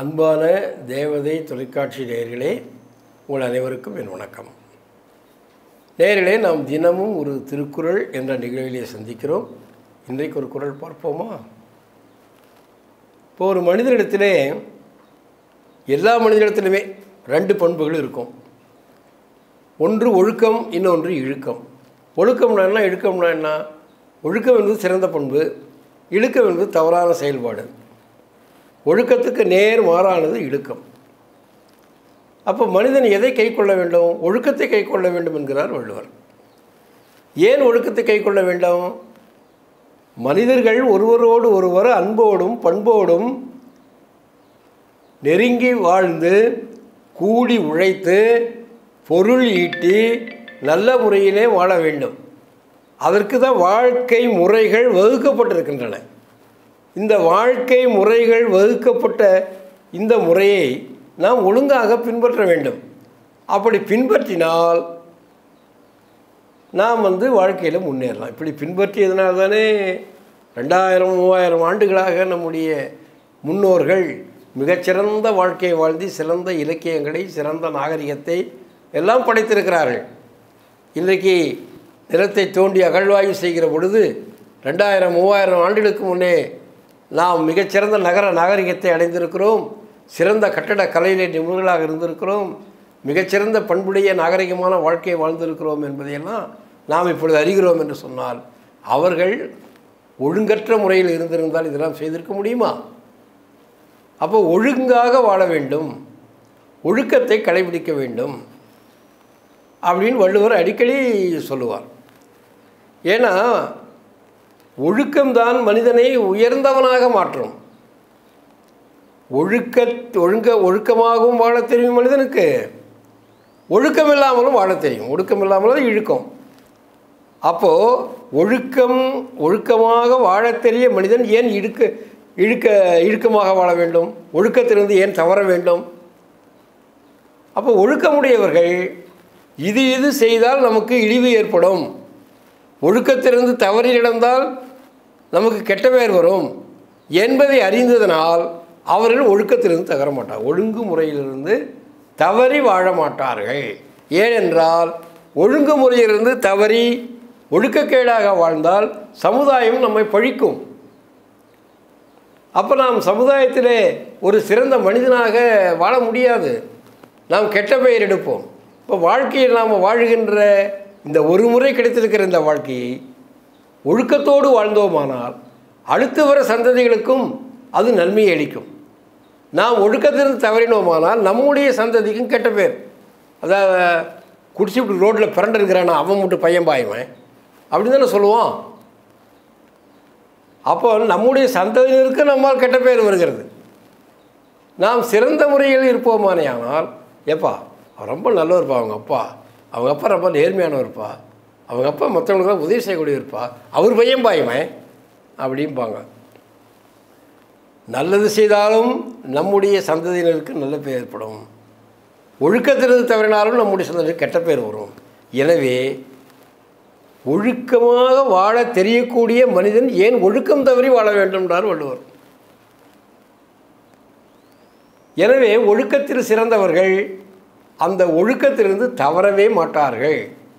அன்பான தேவதை தொலைக்காட்சி நேயர்களே உங்கள் அனைவருக்கும் என் வணக்கம் நேயர்களே நாம் தினமும் ஒரு திருக்குறள் என்ற நிகழ்விலே சந்திக்கிறோம் இன்றைக்கு ஒரு குறள் பார்ப்போமா இப்போ ஒரு மனிதனிடத்திலே எல்லா மனிதனிடத்திலுமே ரெண்டு பண்புகள் இருக்கும் ஒன்று ஒழுக்கம் இன்னொன்று இழுக்கம் ஒழுக்கம்னா என்ன இழுக்கம்னா என்ன ஒழுக்கம் என்பது சிறந்த பண்பு இழுக்கம் என்பது தவறான செயல்பாடு ஒழுக்கத்துக்கு நேர் மாறானது இழுக்கம் அப்போ மனிதன் எதை கை கொள்ள வேண்டும் ஒழுக்கத்தை கை கொள்ள வேண்டும் என்கிறார் வள்ளுவர் ஏன் ஒழுக்கத்தை கை கொள்ள வேண்டும் மனிதர்கள் ஒருவரோடு ஒருவர் அன்போடும் பண்போடும் நெருங்கி வாழ்ந்து கூடி உழைத்து பொருள் ஈட்டி நல்ல முறையிலே வாழ வேண்டும் அதற்கு தான் வாழ்க்கை முறைகள் வகுக்கப்பட்டிருக்கின்றன இந்த வாழ்க்கை முறைகள் வகுக்கப்பட்ட இந்த முறையை நாம் ஒழுங்காக பின்பற்ற வேண்டும் அப்படி பின்பற்றினால் நாம் வந்து வாழ்க்கையில் முன்னேறலாம் இப்படி பின்பற்றியதனால் தானே ரெண்டாயிரம் மூவாயிரம் ஆண்டுகளாக நம்முடைய முன்னோர்கள் மிகச்சிறந்த வாழ்க்கையை வாழ்ந்து சிறந்த இலக்கியங்களை சிறந்த நாகரிகத்தை எல்லாம் படைத்திருக்கிறார்கள் இன்றைக்கு நிலத்தை தோண்டி அகழ்வாய்வு செய்கிற பொழுது ரெண்டாயிரம் மூவாயிரம் ஆண்டுகளுக்கு முன்னே நாம் மிகச்சிறந்த நகர நாகரிகத்தை அடைந்திருக்கிறோம் சிறந்த கட்டட கலையிலே நிபுணர்களாக இருந்திருக்கிறோம் மிகச்சிறந்த பண்புடைய நாகரிகமான வாழ்க்கையை வாழ்ந்திருக்கிறோம் என்பதையெல்லாம் நாம் இப்பொழுது அறிகிறோம் என்று சொன்னால் அவர்கள் ஒழுங்கற்ற முறையில் இருந்திருந்தால் இதெல்லாம் செய்திருக்க முடியுமா அப்போ ஒழுங்காக வாழ வேண்டும் ஒழுக்கத்தை கடைபிடிக்க வேண்டும் அப்படின்னு வள்ளுவர் அடிக்கடி சொல்லுவார் ஏன்னா ஒழுக்கம்தான் மனிதனை உயர்ந்தவனாக மாற்றும் ஒழுக்க ஒழுங்க ஒழுக்கமாகவும் வாழ தெரியும் மனிதனுக்கு ஒழுக்கம் இல்லாமலும் வாழ தெரியும் ஒழுக்கம் இல்லாமலும் இழுக்கம் அப்போது ஒழுக்கம் ஒழுக்கமாக வாழ தெரிய மனிதன் ஏன் இழுக்க இழுக்க இழுக்கமாக வாழ வேண்டும் ஒழுக்கத்திலிருந்து ஏன் தவற வேண்டும் அப்போ ஒழுக்கமுடையவர்கள் இது இது செய்தால் நமக்கு இழிவு ஏற்படும் ஒழுக்கத்திலிருந்து தவறி நடந்தால் நமக்கு கெட்ட பெயர் வரும் என்பதை அறிந்ததனால் அவர்கள் ஒழுக்கத்திலிருந்து தகர மாட்டார் ஒழுங்கு முறையிலிருந்து தவறி வாழ மாட்டார்கள் ஏனென்றால் ஒழுங்கு முறையிலிருந்து தவறி ஒழுக்கக்கேடாக வாழ்ந்தால் சமுதாயம் நம்மை பழிக்கும் அப்போ நாம் சமுதாயத்திலே ஒரு சிறந்த மனிதனாக வாழ முடியாது நாம் கெட்ட பெயர் எடுப்போம் இப்போ வாழ்க்கையில் நாம் வாழுகின்ற இந்த ஒரு முறை கிடைத்திருக்கிற இந்த வாழ்க்கையை ஒழுக்கத்தோடு வாழ்ந்தோமானால் அடுத்து வர சந்ததிகளுக்கும் அது நன்மையை அளிக்கும் நாம் ஒழுக்கத்திலிருந்து தவறினோமானால் நம்முடைய சந்ததிக்கும் கெட்ட பேர் அதாவது குடிச்சுட்டு ரோட்டில் பிறண்டு இருக்கிறானா அவன் மட்டும் பையன் பாயுவன் அப்படின்னு தானே சொல்லுவான் அப்போ நம்முடைய சந்ததியினருக்கு நம்மால் கெட்ட பேர் வருகிறது நாம் சிறந்த முறையில் இருப்போமானே ஆனால் ஏப்பா அவன் ரொம்ப நல்லவர்ப்பா அவங்க அப்பா அவங்க அப்பா ரொம்ப நேர்மையானவர்ப்பா அவங்க அப்பா மற்றவங்களுக்குலாம் உதவி செய்யக்கூடியவர்ப்பா அவர் பையன் பாயுவன் அப்படிம்பாங்க நல்லது செய்தாலும் நம்முடைய சந்ததியினருக்கு நல்ல பேர் ஏற்படும் ஒழுக்கத்திலிருந்து தவறினாலும் நம்முடைய சந்ததிக்கு கெட்ட பேர் வரும் எனவே ஒழுக்கமாக வாழ தெரியக்கூடிய மனிதன் ஏன் ஒழுக்கம் தவறி வாழ வேண்டும்ன்றார் வள்ளுவர் எனவே ஒழுக்கத்தில் சிறந்தவர்கள் அந்த ஒழுக்கத்திலிருந்து தவறவே மாட்டார்கள்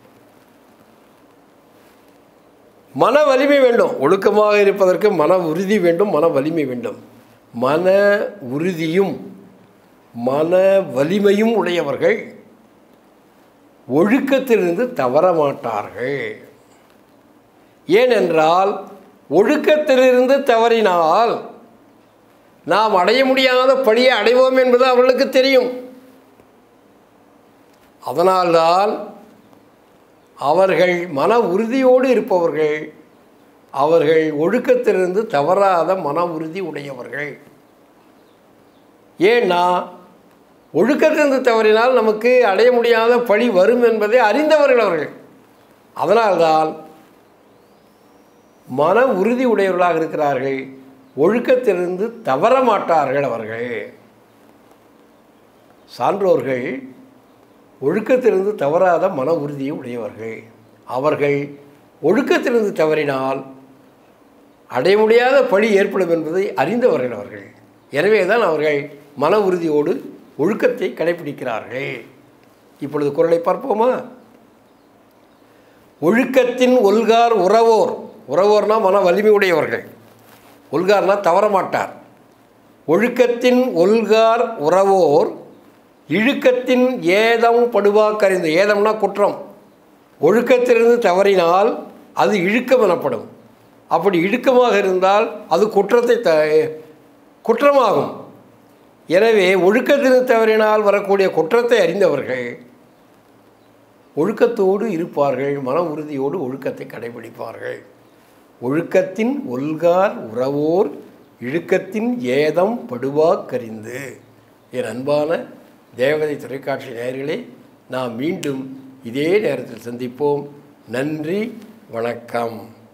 மன வலிமை வேண்டும் ஒழுக்கமாக இருப்பதற்கு மன உறுதி வேண்டும் மன வலிமை வேண்டும் மன உறுதியும் மன வலிமையும் உடையவர்கள் ஒழுக்கத்திலிருந்து தவற மாட்டார்கள் ஏனென்றால் ஒழுக்கத்திலிருந்து தவறினால் நாம் அடைய முடியாத பழியை அடைவோம் என்பது அவர்களுக்கு தெரியும் அதனால்தான் அவர்கள் மன உறுதியோடு இருப்பவர்கள் அவர்கள் ஒழுக்கத்திலிருந்து தவறாத மன உறுதி உடையவர்கள் ஏன்னா ஒழுக்கத்திலிருந்து தவறினால் நமக்கு அடைய முடியாத பழி வரும் என்பதை அறிந்தவர்கள் அவர்கள் அதனால்தான் மன உறுதி உடையவர்களாக இருக்கிறார்கள் ஒழுக்கத்திலிருந்து தவற மாட்டார்கள் அவர்கள் சான்றோர்கள் ஒழுக்கத்திலிருந்து தவறாத மன உறுதியை உடையவர்கள் அவர்கள் ஒழுக்கத்திலிருந்து தவறினால் அடைய முடியாத பழி ஏற்படும் என்பதை அறிந்தவர்கள் அவர்கள் எனவே தான் அவர்கள் மன உறுதியோடு ஒழுக்கத்தை கடைபிடிக்கிறார்கள் இப்பொழுது குரலை பார்ப்போமா ஒழுக்கத்தின் ஒல்கார் உறவோர் உறவோர்னா மன வலிமை உடையவர்கள் ஒல்கார்னா தவறமாட்டார் ஒழுக்கத்தின் ஒல்கார் உறவோர் இழுக்கத்தின் ஏதம் படுவாக்கறிந்து ஏதம்னா குற்றம் ஒழுக்கத்திலிருந்து தவறினால் அது இழுக்கம் எனப்படும் அப்படி இழுக்கமாக இருந்தால் அது குற்றத்தை த குற்றமாகும் எனவே ஒழுக்கத்திலிருந்து தவறினால் வரக்கூடிய குற்றத்தை அறிந்தவர்கள் ஒழுக்கத்தோடு இருப்பார்கள் மன உறுதியோடு ஒழுக்கத்தை கடைபிடிப்பார்கள் ஒழுக்கத்தின் ஒல்கார் உறவோர் இழுக்கத்தின் ஏதம் படுவாக்கறிந்து என் அன்பான தேவதை தொலைக்காட்சி நேயர்களே நாம் மீண்டும் இதே நேரத்தில் சந்திப்போம் நன்றி வணக்கம்